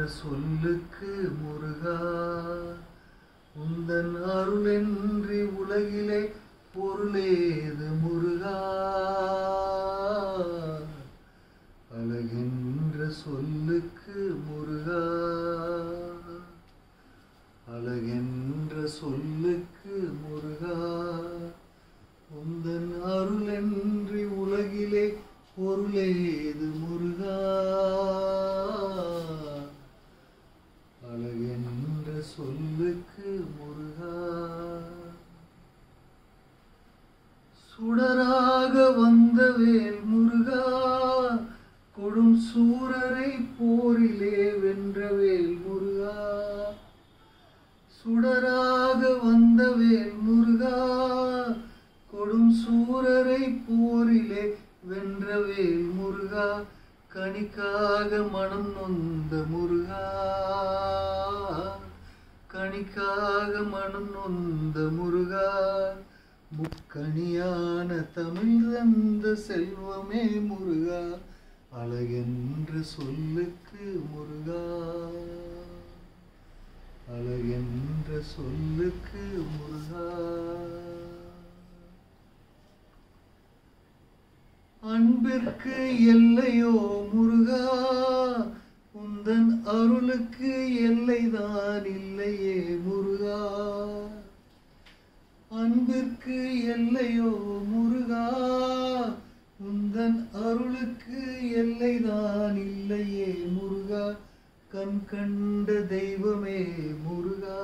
சொல்லுக்கு முருகா உந்தன் அருளென்றி உலகிலே பொருளேது முருகா அழகென்ற சொல்லுக்கு முருகா அழகென்ற சொல்லுக்கு முருகா உந்தன் அருளென்றி உலகிலே பொருளேது முருகா அழகென்ற சொல்லுக்கு முருகா சுடராக வந்த வேல் முருகா கொடும் சூரரை போரிலே வென்ற வேல் முருகா சுடராக வந்த வேல் முருகா கொடும் சூரரை போரிலே வென்ற வேல் முருகா கணிக்காக மனம் நொந்த முருகா கணிக்காக மனம் நொந்த முருகா முக்கணியான தமிழ் தந்த செல்வமே முருகா அழகென்ற சொல்லுக்கு முருகா அழகென்ற சொல்லுக்கு முருகா அன்பிற்கு எல்லையோ முருகா உந்தன் அருளுக்கு எல்லைதான் இல்லையே முருகா அன்பிற்கு எல்லையோ முருகா உந்தன் அருளுக்கு எல்லைதான் இல்லையே முருகா கண் கண்ட தெய்வமே முருகா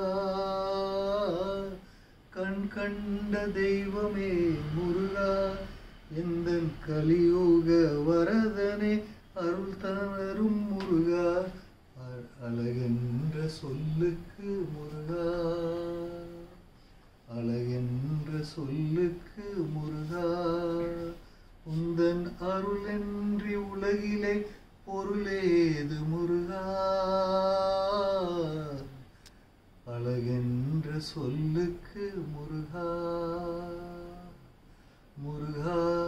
கண் கண்ட தெய்வமே முருகா எந்த கலியுக வரதனே அருள் தரும் முருகா அ- அழகென்ற சொல்லுக்கு முருகா அழகென்ற சொல்லுக்கு முருகா உந்தன் அருளென்றி உலகிலே பொருளேது முருகா அழகென்ற சொல்லுக்கு முருகா முருகா